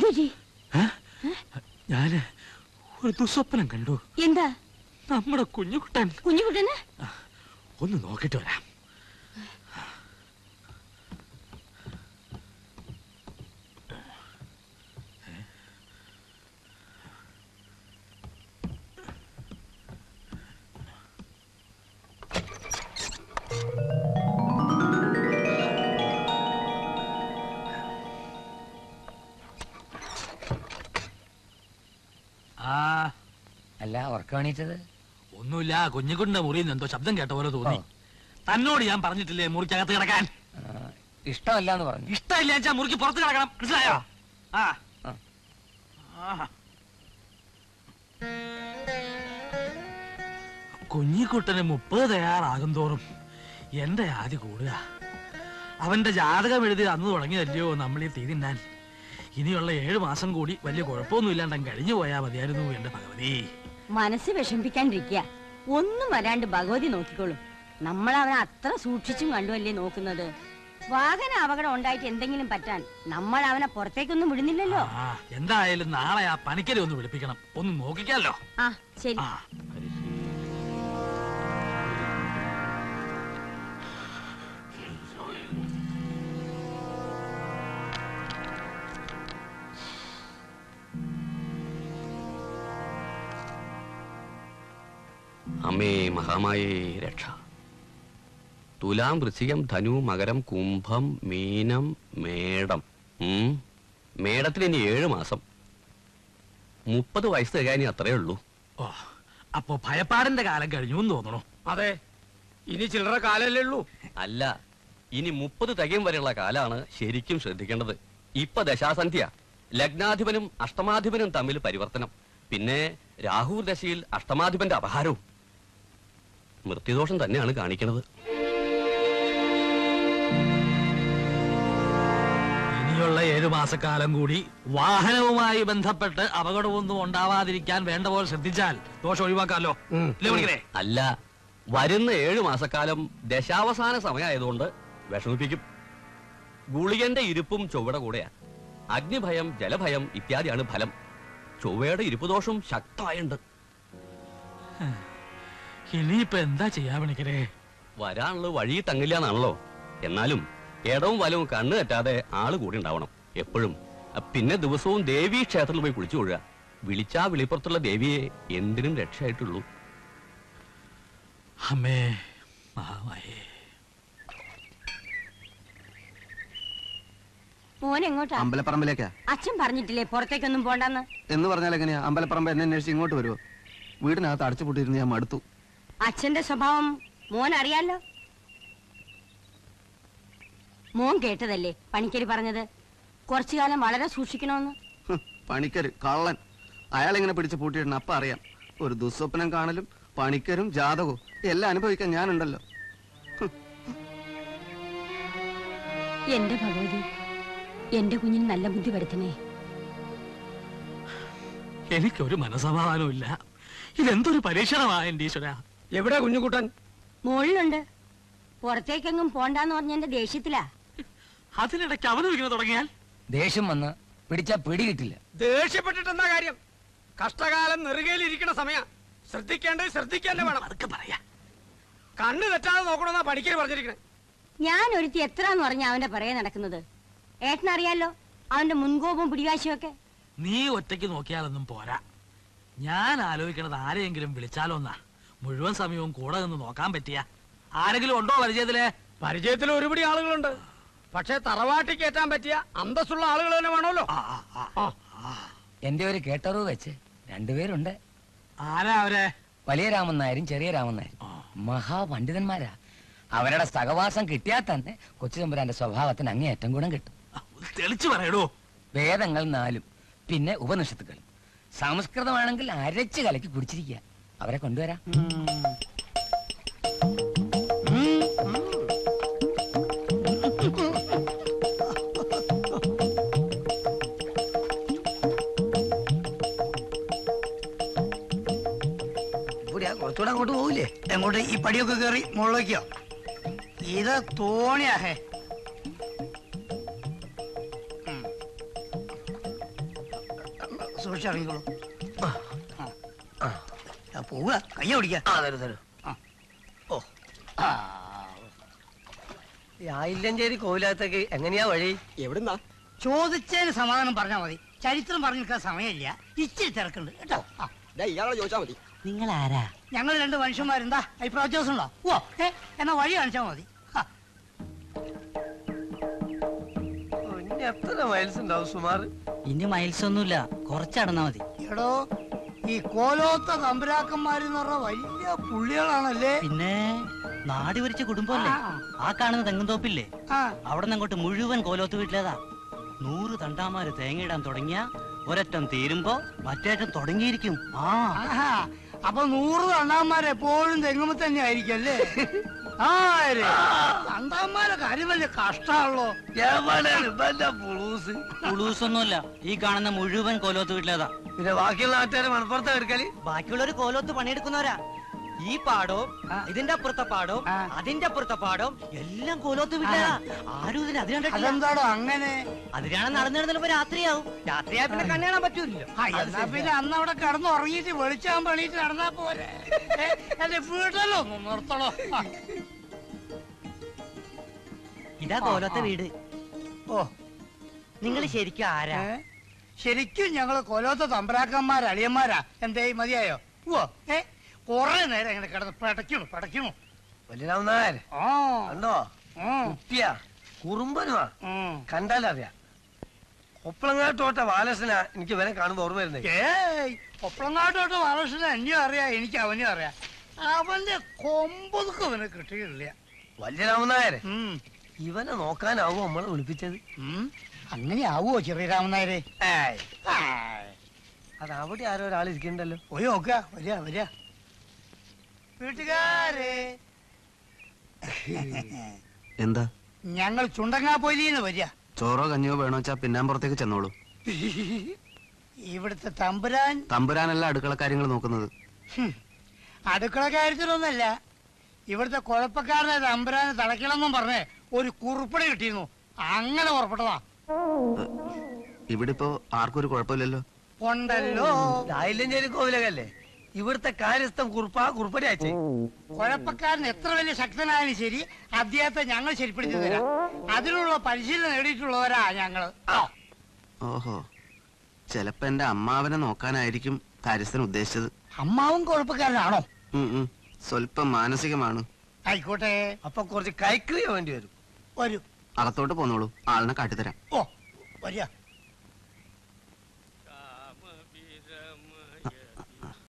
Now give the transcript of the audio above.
എന്തുപറ്റി ഞാന് ഒരു ദുസ്വപ്നം കണ്ടു എന്താ നമ്മുടെ കുഞ്ഞുകുട്ടൻ കുഞ്ഞുകുട്ടന് ഒന്ന് നോക്കിട്ട് വരാം ആ അല്ല ഉറക്കമാണീറ്റത് ഒന്നുമില്ല കുഞ്ഞുകുട്ടിന്റെ മുറിയിൽ നിന്ന് എന്തോ ശബ്ദം കേട്ട പോലെ തോന്നി തന്നോട് ഞാൻ പറഞ്ഞിട്ടില്ലേ മുറിക്കകത്ത് കിടക്കാൻ ഇഷ്ടമല്ല എന്ന് പറഞ്ഞു ഇഷ്ടമില്ല വെച്ചാ മുറിക്ക് പുറത്ത് കിടക്കണം മനസ്സിലായോ ആ ആ. ആഹാ. കുഞ്ഞിക്കുട്ടന് മുപ്പത് തയ്യാറാകും തോറും എന്റെ ആദ്യ കൂടുക അവന്റെ ജാതകം എഴുതി അന്ന് തുടങ്ങിയതല്ലയോ നമ്മൾ ഈ തീ തിന്നാൻ ഇനിയുള്ള ഏഴു മാസം കൂടി വലിയ കുഴപ്പമൊന്നും ഇല്ലാണ്ട് കഴിഞ്ഞു പോയാ മതിയായിരുന്നു എന്റെ ഭഗവതി മനസ്സ് വിഷമിപ്പിക്കാണ്ടിരിക്കുക ഒന്നും വരാണ്ട് ഭഗവതി നോക്കിക്കോളും നമ്മൾ അവനെ അത്ര സൂക്ഷിച്ചും കണ്ടുമല്ലേ നോക്കുന്നത് വാഹന അപകടം ഉണ്ടായിട്ട് എന്തെങ്കിലും പറ്റാൻ നമ്മൾ അവനെ പുറത്തേക്കൊന്നും വിടുന്നില്ലല്ലോ ആ എന്തായാലും നാളെ ആ പണിക്കരെ ഒന്ന് വിളിപ്പിക്കണം ഒന്ന് നോക്കിക്കാലോ ആ ശരി ആ അമ്മേ മഹാമായേ രക്ഷ തുലാം വൃശ്ചികം ധനു മകരം കുംഭം മീനം മേടം ഉം. മേടത്തിന് ഇനി ഏഴ് മാസം മുപ്പത് വയസ്സ് തികയാനി അത്രേ ഉള്ളൂ ഓ അപ്പോ ഭയപ്പാടിന്റെ കാലം കഴിഞ്ഞു എന്ന് തോന്നണു അതെ ഇനി ചില്ലറ കാലല്ലേ ഉള്ളൂ അല്ല ഇനി മുപ്പത് തികയും വരെയുള്ള കാലാണ് ശരിക്കും ശ്രദ്ധിക്കേണ്ടത് ഇപ്പൊ ദശാസന്ധ്യ ലഗ്നാധിപനും അഷ്ടമാധിപനും തമ്മിൽ പരിവർത്തനം പിന്നെ രാഹു ദശയിൽ അഷ്ടമാധിപന്റെ അപഹാരവും മൃത്യുദോഷം തന്നെയാണ് കാണിക്കുന്നത് ഇനിയുള്ള ഏഴു മാസക്കാലം കൂടി വാഹനവുമായി ബന്ധപ്പെട്ട് അപകടമൊന്നും ഉണ്ടാവാതിരിക്കാൻ വേണ്ട പോലെ ശ്രദ്ധിച്ചാൽ ദോഷം ഒഴിവാക്കാമല്ലോ ഇല്ലേ മണിക്കരെ അല്ല വരുന്ന ഏഴു മാസക്കാലം ദശാവസാന സമയമായതുകൊണ്ട് വിഷമിപ്പിക്കും ഗുളികന്റെ ഇരിപ്പും ചൊവ്വയുടെ കൂടെയാ അഗ്നിഭയം ജലഭയം ഇത്യാദിയാണ് ഫലം ചൊവ്വയുടെ ഇരിപ്പ് ദോഷവും ശക്തമായുണ്ട് ഇനിയിപ്പൊ എന്താ ചെയ്യാ മണിക്കരെ വരാനുള്ള വഴി തങ്ങില്ല എന്നാണല്ലോ എന്നാലും ഇടവും വലവും കണ്ണു തെറ്റാതെ ആള് കൂടി ഉണ്ടാവണം എപ്പോഴും പിന്നെ ദിവസവും ദേവീ ക്ഷേത്രത്തിൽ പോയി കുളിച്ചു കൊള്ളുക വിളിച്ചാ വിളിപ്പുറത്തുള്ള ദേവിയെ എന്തിനും രക്ഷയായിട്ടുള്ളൂ അമ്മേ മഹാമായേ മോൻ എങ്ങോട്ടാ അമ്പലപ്പറമ്പിലേക്കാ അച്ഛൻ പറഞ്ഞിട്ടില്ലേ പുറത്തേക്കൊന്നും പോണ്ടെന്ന് എന്ന് പറഞ്ഞാൽ എങ്ങനെയാ അമ്പലപ്പറമ്പ് എന്നെ അന്വേഷിച്ച് ഇങ്ങോട്ട് വരുമോ വീടിനകത്ത് അടച്ചു പൂട്ടിയിരുന്ന് ഞാൻ മടുത്തു അച്ഛന്റെ സ്വഭാവം മോൻ അറിയാലോ മോൻ കേട്ടതല്ലേ പണിക്കര് പറഞ്ഞത് കുറച്ചു കാലം വളരെ സൂക്ഷിക്കണമെന്ന് ഹ്, പണിക്കര് കള്ളൻ അയാളിങ്ങനെ പിടിച്ച് പൂട്ടിയിടണം അപ്പൊ അറിയാം ഒരു ദുസ്വപ്നം കാണലും പണിക്കരും ജാതകവും എല്ലാം അനുഭവിക്കാൻ ഞാനുണ്ടല്ലോ എന്റെ ഭഗവതി എന്റെ കുഞ്ഞിന് നല്ല ബുദ്ധി വരുത്തണേ എനിക്കൊരു മനസമാധാനവും ഇല്ല ഇതെന്തൊരു പരീക്ഷണമാ എന്റെ ഈശ്വര എവിടെ കുഞ്ഞുകുട്ടൻ മോളിലുണ്ട് പുറത്തേക്കെങ്ങും പോണ്ടാന്ന് പറഞ്ഞ എന്റെ ദേഷ്യത്തിലാ അതിനിടയ്ക്ക് അവനും ഇങ്ങനെ തുടങ്ങിയാൽ ദേഷ്യം വന്ന് പിടിച്ചാ പിടി കിട്ടില്ല ദേഷ്യപ്പെട്ടിട്ട് എന്താ കാര്യം കഷ്ടകാലം നെറുകയിലിരിക്കണ സമയ ശ്രദ്ധിക്കേണ്ടത് ശ്രദ്ധിക്കാൻ തന്നെ വേണം അതൊക്കെ പറയാ കണ്ണ് തെറ്റാതെ നോക്കണമെന്നാ പണിക്കര് പറഞ്ഞിരിക്കണേ ഞാൻ ഒരുത്തി എത്രാന്ന് പറഞ്ഞ അവന്റെ പറയെ നടക്കുന്നത് ഏട്ടനറിയാലോ അവന്റെ മുൻകോപവും പിടിവാശിയും ഒക്കെ നീ ഒറ്റയ്ക്ക് നോക്കിയാലൊന്നും പോരാ ഞാൻ ആലോചിക്കണത് ആരെയെങ്കിലും വിളിച്ചാലോ എന്നാ മുഴുവൻ സമയവും കൂടെ നിന്ന് നോക്കാൻ പറ്റിയ ആരെങ്കിലും ഉണ്ടോ പരിചയത്തില് പരിചയത്തിൽ ഒരുപടി ആളുകളുണ്ട് പക്ഷെ തറവാട്ടി കയറ്റാൻ പറ്റിയ അന്തസ്സുള്ള ആളുകൾ തന്നെ വേണമല്ലോ ആ, ആ, ആ. ആ എന്റെ ഒരു കേട്ടറിവ് വെച്ച് രണ്ടുപേരുണ്ട് ആരാ അവരെ വലിയ രാമൻ നായരും ചെറിയ രാമൻ നായരും മഹാപണ്ഡിതന്മാരാ അവരുടെ സഹവാസം കിട്ടിയാൽ തന്നെ കൊച്ചു തമ്പുരാന്റെ സ്വഭാവത്തിന് അങ്ങേയറ്റം ഗുണം കിട്ടും ആ, ഒന്ന് തെളിച്ചു പറയടോ വേദങ്ങൾ നാലും പിന്നെ ഉപനിഷത്തുക്കളും സംസ്കൃതമാണെങ്കിൽ അരച്ച് കലക്കി കുടിച്ചിരിക്കുക അവരെ കൊണ്ടുവരാം ഇവിടെ കുറച്ചുകൂടെ അങ്ങോട്ട് പോകില്ലേ എങ്ങോട്ട് ഈ പടിയൊക്കെ കയറി മുകളിലേക്കോ ഇത് തോണിയാ ഹേ ഉം. സൂക്ഷിച്ച് ഇറങ്ങിക്കോളൂ ആ. ആ, പോവുക കയ്യ പിടിക്ക ആ തരൂ തരൂ ഓ ആ. ഈ ആയില്ലഞ്ചേരി കോവിലകത്തേക്ക് എങ്ങനെയാ വഴി എവിടുന്നാ ചോദിച്ചതിന് സമാധാനം പറഞ്ഞാൽ മതി ചരിത്രം പറഞ്ഞു നിൽക്കാൻ സമയമില്ല ഇച്ചിരി തിരക്കുണ്ട് കേട്ടോ ആ. ഇയാളെ ചോദിച്ചാ മതി നിങ്ങൾ ആരാ ഞങ്ങൾ രണ്ട് മനുഷ്യന്മാരെന്താ അഭിപ്രായ വ്യത്യാസം ഉണ്ടോ ഓ ഏ എന്നാ വഴി കാണിച്ചാൽ മതി ആ. ഓ, ഇനി എത്ര മൈൽസ് ഉണ്ടാവും സുമാർ ഇനി മൈൽസ് ഒന്നുമില്ല കുറച്ചടന്നാ മതി എടോ ഈ കോലോത്ത തമ്പുരാക്കന്മാരെന്ന് പറഞ്ഞ വലിയ പുള്ളികളാണല്ലേ പിന്നെ നാടി വരിച്ച കുടുംബമല്ലേ ആ. ആ കാണുന്ന തെങ്ങുംതോപ്പില്ലേ ആ അവിടെ നിന്ന് അങ്ങോട്ട് മുഴുവൻ കോലോത്ത് വീട്ടിലേതാ നൂറ് തണ്ടാമാര് തേങ്ങയിടാൻ തുടങ്ങിയ ഒരറ്റം തീരുമ്പോ മറ്റേറ്റം തുടങ്ങിയിരിക്കും ആ ആഹാ അപ്പൊ നൂറ് തണ്ടാന്മാർ എപ്പോഴും തെങ്ങുമ്പോ തന്നെ ആയിരിക്കും അല്ലേ ആരെ തണ്ടാന്മാരെ കാര്യം വലിയ കഷ്ടാണല്ലോ പുളൂസ് ഉളൂസൊന്നുമല്ല ഈ കാണുന്ന മുഴുവൻ കോലോത്ത് വീട്ടിലേതാ പിന്നെ ബാക്കിയുള്ള നാട്ടുകാരെ മണപ്പുറത്ത് എടുക്കല് ബാക്കിയുള്ളവര് കോലോത്ത് പണിയെടുക്കുന്നവരാ ഈ പാടവും ഇതിന്റെ അപ്പുറത്തെ പാടവും ആ. അതിന്റെ അപ്പുറത്തെ പാടവും എല്ലാം കോലോത്ത് വീട്ടിലേതാ ആരും ഇതിന് അതിന് കണ്ടിട്ടില്ല അതെന്താടോ അങ്ങനെ അതിനാണ് നടന്നു നടന്നപ്പോ രാത്രിയാവും രാത്രിയാ പിന്നെ കണ്ണു കാണാൻ പറ്റൂല്ലോ ആ, എന്നാ പിന്നെ അന്ന് അവിടെ കിടന്ന് ഉറങ്ങിയിട്ട് വെളിച്ചാൻ പണിയിട്ട് നടന്നാ പോരെ ഏ, എന്റെ വീട്ടിലോ ഒന്ന് നിർത്തണോ ആ. ഇതാ കോലത്തെ വീട് ഓ നിങ്ങൾ ശരിക്കും ആരാ ഏ? ശരിക്കും ഞങ്ങള് കൊലോത്ത തമ്പരാക്കന്മാർ അളിയന്മാരാ എന്തേ മതിയായോ ഓ ഏ കൊറേ നേരം ഇങ്ങനെ കിടന്ന് പടയ്ക്കണു പടയ്ക്കണു വലിയ രാമനായർ ആ കണ്ടോ ഉം, കുട്ടിയാ കുറുമ്പനുമാ ഉം. കണ്ടാലറിയാം ഒപ്പളങ്ങാട്ടോട്ട ബാലസന എനിക്ക് ഇവനെ കാണുമ്പോ ഓർമ്മ വരുന്നേ ഏയ് ഒപ്പളങ്ങാട്ടോട്ട് മഹാരാഷ്ട്രനെ എന്നെയും അറിയാം എനിക്ക് അവനെയും അറിയാം അവന്റെ കൊമ്പൊതുക്കും അവന് കിട്ടിയിട്ടില്ല വലിയ രാമനായരെ ഉം, ഇവനെ നോക്കാനാവോ നമ്മളെ വിളിപ്പിച്ചത് ഉം. അങ്ങനെ ആവുമോ ചെറിയ രാമനായരെ ഏയ് ആയ്. അത് അവിടെ ആരോ ഒരാൾ ഇരിക്കണ്ടല്ലോ പോയി നോക്കുക വരിക വരിക വീട്ടുകാരെ എന്താ ഞങ്ങൾ ചുണ്ടങ്ങാപ്പൊലിന്ന് വരിക ചോറോ കഞ്ഞിയോ വേണോ വെച്ചാ പിന്നാമ്പുറത്തേക്ക് ചെന്നോളൂ ഇവിടുത്തെ തമ്പുരാൻ തമ്പുരാനല്ല അടുക്കള കാര്യങ്ങൾ നോക്കുന്നത് ഹും, അടുക്കള കാര്യത്തിലൊന്നല്ല ഇവിടുത്തെ കുഴപ്പക്കാരനെ തമ്പുരാനെ തളയ്ക്കണമെന്നും പറഞ്ഞ് ഒരു കുറിപ്പടി കിട്ടിയിരുന്നു അങ്ങനെ പുറപ്പെട്ടതാ ഇവിടെ ഇപ്പോ ആർക്കും ഒരു കുഴപ്പമില്ലല്ലോ ഉണ്ടല്ലോ ആയില്ലഞ്ചേരി കോവിലകല്ലേ ഇവിടുത്തെ കാര്യസ്ഥം കുറുപ്പാ കുറുപ്പടി അയച്ചേ കുഴപ്പക്കാരൻ എത്ര വലിയ ശക്തനായാലും ശരി അദ്ദേഹത്തെ ഞങ്ങൾ ശരിപ്പെടുത്തി തരാം അതിനുള്ള പരിശീലനം നേടിയിട്ടുള്ളവരാ ഞങ്ങള് ആ. ഓഹോ ചിലപ്പോ എന്റെ അമ്മാവനെ നോക്കാനായിരിക്കും കാര്യസ്ഥൻ ഉദ്ദേശിച്ചത് അമ്മാവും കുഴപ്പക്കാരനാണോ ഉം, ഉം. സ്വല്പം മാനസികമാണ് ആയിക്കോട്ടെ അപ്പൊ കുറച്ച് കൈക്രിയ വേണ്ടി വരും വരൂ അകത്തോട്ട് പോന്നോളൂ ആളിനെ കാട്ടിത്തരാം ഓ വരിക